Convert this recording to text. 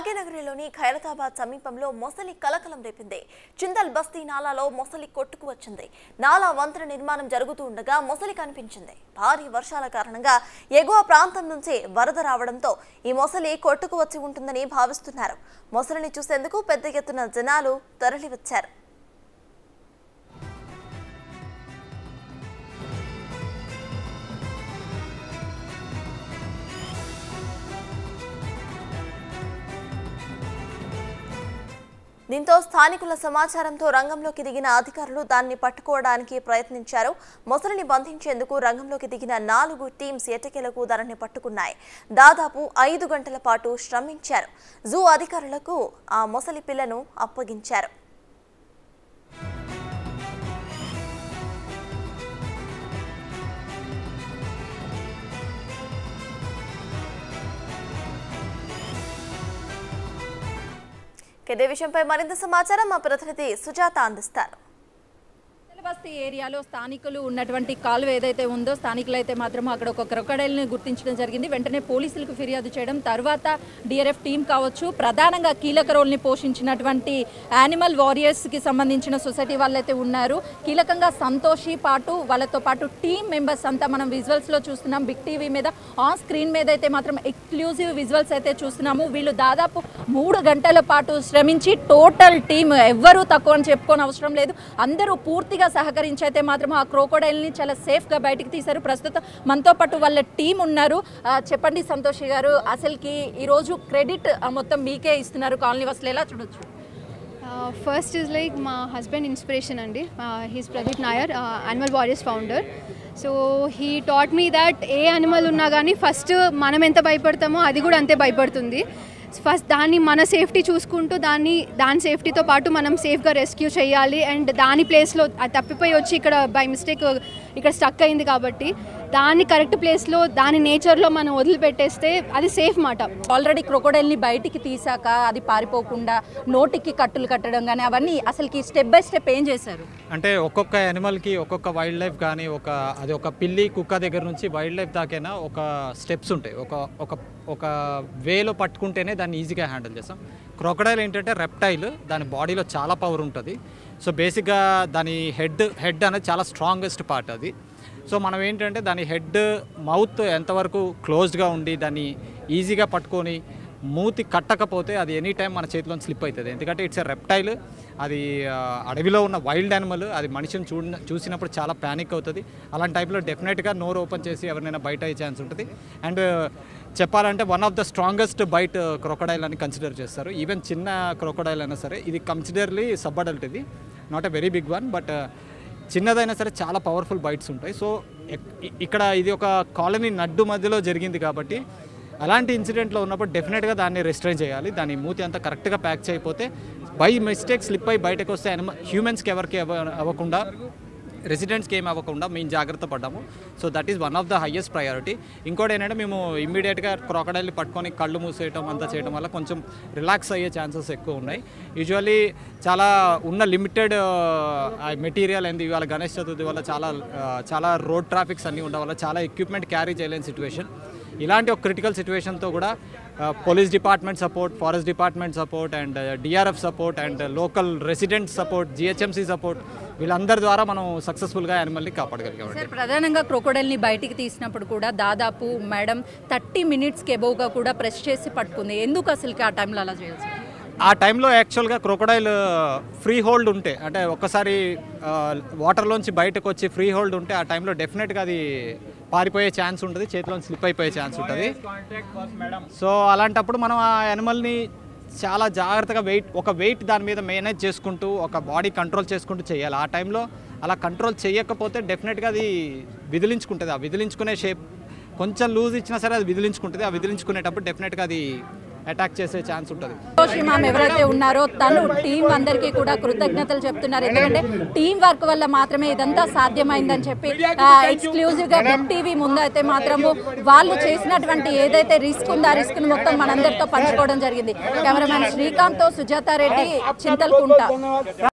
భాగ్యనగరిలోని ఖైరతాబాద్ సమీపంలో మొసలి కలకలం రేపింది చిందల్ బస్తీ నాలాలో మొసలి కొట్టుకు వచ్చింది నాలా వంతెన నిర్మాణం జరుగుతూ ఉండగా మొసలి కనిపించింది భారీ వర్షాల కారణంగా ఎగువ ప్రాంతం నుంచి వరద రావడంతో ఈ మొసలి కొట్టుకు వచ్చి ఉంటుందని భావిస్తున్నారు మొసలిని చూసేందుకు పెద్ద ఎత్తున జనాలు తరలివచ్చారు దీంతో స్థానికుల సమాచారంతో రంగంలోకి దిగిన అధికారులు దాన్ని పట్టుకోవడానికి ప్రయత్నించారు మొసలిని బంధించేందుకు రంగంలోకి దిగిన నాలుగు టీమ్స్ ఎటకేలకు దానిని పట్టుకున్నాయి దాదాపు ఐదు గంటల పాటు శ్రమించారు జూ అధికారులకు ఆ మొసలి పిల్లను అప్పగించారు ఇదే విషయంపై మరింత సమాచారం మా ప్రతినిధి సుజాత అందిస్తారు బస్తీ ఏరియాలో స్థానికులు ఉన్నటువంటి కాలువ ఏదైతే ఉందో స్థానికులు అయితే మాత్రం అక్కడ ఒక క్రొకడైల్ని గుర్తించడం జరిగింది వెంటనే పోలీసులకు ఫిర్యాదు చేయడం తర్వాత డిఆర్ఎఫ్ టీం కావచ్చు ప్రధానంగా కీలక రోల్ని పోషించినటువంటి యానిమల్ వారియర్స్కి సంబంధించిన సొసైటీ వాళ్ళైతే ఉన్నారు కీలకంగా సంతోషి పాటు వాళ్ళతో పాటు టీం మెంబర్స్ అంతా మనం విజువల్స్లో చూస్తున్నాం బిగ్ టీవీ మీద ఆన్ స్క్రీన్ మీద అయితే మాత్రం ఎక్స్క్లూజివ్ విజువల్స్ అయితే చూస్తున్నాము వీళ్ళు దాదాపు మూడు గంటల పాటు శ్రమించి టోటల్ టీం ఎవ్వరూ తక్కువ అని చెప్పుకోని అవసరం లేదు అందరూ పూర్తిగా సహకరించి అయితే మాత్రం ఆ క్రోకోడైల్ని చాలా సేఫ్గా బయటికి తీశారు ప్రస్తుతం మనతో పాటు వాళ్ళ టీం ఉన్నారు ఆ, చెప్పండి సంతోషి గారు అసలుకి ఈరోజు క్రెడిట్ మొత్తం మీకే ఇస్తున్నారు కాలనీ వసలు ఎలా చూడొచ్చు ఫస్ట్ ఇస్ లైక్ మా హస్బెండ్ ఇన్స్పిరేషన్ అండి he's Pradeep Nair Animal Warriors founder so he taught me that a animal ఉన్నా కానీ ఫస్ట్ మనం ఎంత భయపడతామో అది కూడా అంతే భయపడుతుంది ఫస్ట్ దాన్ని మన సేఫ్టీ చూసుకుంటూ దాన్ని దాని సేఫ్టీతో పాటు మనం సేఫ్గా రెస్క్యూ చేయాలి అండ్ దాని ప్లేస్లో అది తప్పిపోయి వచ్చి ఇక్కడ బై మిస్టేక్ ఇక్కడ స్టక్ అయింది కాబట్టి దాన్ని కరెక్ట్ ప్లేస్లో దాని నేచర్లో మనం వదిలిపెట్టేస్తే అది సేఫ్ మాట ఆల్రెడీ క్రొకోడైల్ని బయటికి తీసాక అది పారిపోకుండా నోటికి కట్టులు కట్టడం కానీ అవన్నీ అసలుకి స్టెప్ బై స్టెప్ ఏం చేశారు అంటే ఒక్కొక్క యానిమల్కి ఒక్కొక్క వైల్డ్ లైఫ్ కానీ ఒక అది ఒక పిల్లి కుక్క దగ్గర నుంచి వైల్డ్ లైఫ్ దాకైనా ఒక స్టెప్స్ ఉంటాయి ఒక ఒక ఒక వేలో పట్టుకుంటేనే దాన్ని ఈజీగా హ్యాండిల్ చేస్తాం క్రొకడైల్ ఏంటంటే రెప్టైల్ దాని బాడీలో చాలా పవర్ ఉంటుంది సో బేసిక్గా దాని హెడ్ హెడ్ అనేది చాలా స్ట్రాంగెస్ట్ పార్ట్ అది సో మనం ఏంటంటే దాని హెడ్ మౌత్ ఎంతవరకు క్లోజ్డ్గా ఉండి దాన్ని ఈజీగా పట్టుకొని మూతి కట్టకపోతే అది ఎనీ టైం మన చేతిలో స్లిప్ అవుతుంది ఎందుకంటే ఇట్స్ ఎ రెప్టైల్ అది ఆ, అడవిలో ఉన్న వైల్డ్ యానిమల్ అది మనిషిని చూడ చూసినప్పుడు చాలా ప్యానిక్ అవుతుంది అలాంటి టైంలో డెఫినెట్గా నోరు ఓపెన్ చేసి ఎవరినైనా బయట అయ్యే ఛాన్స్ ఉంటుంది అండ్ చెప్పాలంటే one of the strongest bite crocodile అని కన్సిడర్ చేస్తారు ఈవెన్ చిన్న క్రొకడైల్ అయినా సరే ఇది కన్సిడర్లీ సబ్ అడల్ట్ ఇది not a very big one but చిన్నదైనా సరే చాలా పవర్ఫుల్ బైట్స్ ఉంటాయి సో ఇక్- ఇక్కడ ఇది ఒక కాలనీ నడ్డు మధ్యలో జరిగింది కాబట్టి అలాంటి ఇన్సిడెంట్లో ఉన్నప్పుడు డెఫినెట్గా దాన్ని రెస్ట్రైన్ చేయాలి దాని మూతి అంతా కరెక్ట్గా ప్యాక్ చేయకపోతే బై మిస్టేక్ స్లిప్ అయి బయటకు వస్తే అనిమ హ్యూమన్స్కి ఎవరికి అవ- అవ్వకుండా రెసిడెంట్స్కి ఏమి అవ్వకుండా మేము జాగ్రత్త పడ్డాము so that is one of the highest priority ఇంకోటి ఏంటంటే మేము ఇమ్మీడియట్గా క్రాకడైల్ని పట్టుకొని కళ్ళు మూసేయటం అంతా చేయడం వల్ల కొంచెం రిలాక్స్ అయ్యే ఛాన్సెస్ ఎక్కువ ఉన్నాయి యూజువల్లీ చాలా ఉన్న లిమిటెడ్ మెటీరియల్ ఏంది ఇవాళ గణేష్ చతుర్థి వల్ల చాలా ఆ, చాలా రోడ్ ట్రాఫిక్స్ అన్నీ ఉండడం వల్ల చాలా ఎక్విప్మెంట్ క్యారీ చేయలేని సిచ్యువేషన్ ఇలాంటి ఒక క్రిటికల్ సిచ్యువేషన్తో కూడా police department support forest department support and DRF support and local resident support GHMC support వీళ్ళందరి ద్వారా మనం సక్సెస్ఫుల్గా యానిమల్ని కాపాడగలిగామండి సార్ ప్రధానంగా క్రొకోడైల్ని బయటికి తీసినప్పుడు కూడా దాదాపు మేడం థర్టీ మినిట్స్కి ఎబోవ్గా కూడా ప్రెస్ చేసి పట్టుకుంది ఎందుకు అసలుకి ఆ టైంలో అలా చేయాల్సి వచ్చింది? ఆ టైంలో యాక్చువల్గా క్రొకడైల్ ఫ్రీ హోల్డ్ ఉంటే అంటే ఒక్కసారి వాటర్లోంచి బయటకు వచ్చి ఫ్రీ హోల్డ్ ఉంటే ఆ టైంలో డెఫినెట్గా అది పారిపోయే ఛాన్స్ ఉంటుంది చేతిలో స్లిప్ అయిపోయే ఛాన్స్ ఉంటుంది సో అలాంటప్పుడు మనం ఆ యానిమల్ని చాలా జాగ్రత్తగా వెయిట్ ఒక వెయిట్ దాని మీద మేనేజ్ చేసుకుంటూ ఒక బాడీ కంట్రోల్ చేసుకుంటూ చేయాలి ఆ టైంలో అలా కంట్రోల్ చేయకపోతే డెఫినెట్గా అది విదిలించుకుంటుంది ఆ విదిలించుకునే షేప్ కొంచెం లూజ్ ఇచ్చినా సరే అది విదిలించుకుంటుంది ఆ విదిలించుకునేటప్పుడు డెఫినెట్గా అది అటాక్ చేసే ఛాన్స్ ఉంటుంది సంతోషి మ్యామ్ ఎవరైతే ఉన్నారో తను టీం అందరికీ కూడా కృతజ్ఞతలు చెప్తున్నారు ఎందుకంటే టీం వర్క్ వల్ల మాత్రమే ఇదంతా సాధ్యమైందని చెప్పి ఎక్స్క్లూజివ్ గా బిగ్ టీవీ ముందు అయితే మాత్రము వాళ్ళు చేసినటువంటి ఏదైతే రిస్క్ ఉందో ఆ రిస్క్ మొత్తం మనందరితో పంచుకోవడం జరిగింది కెమెరామ్యాన్ శ్రీకాంత్ తో సుజాత రెడ్డి చింతల్కుంట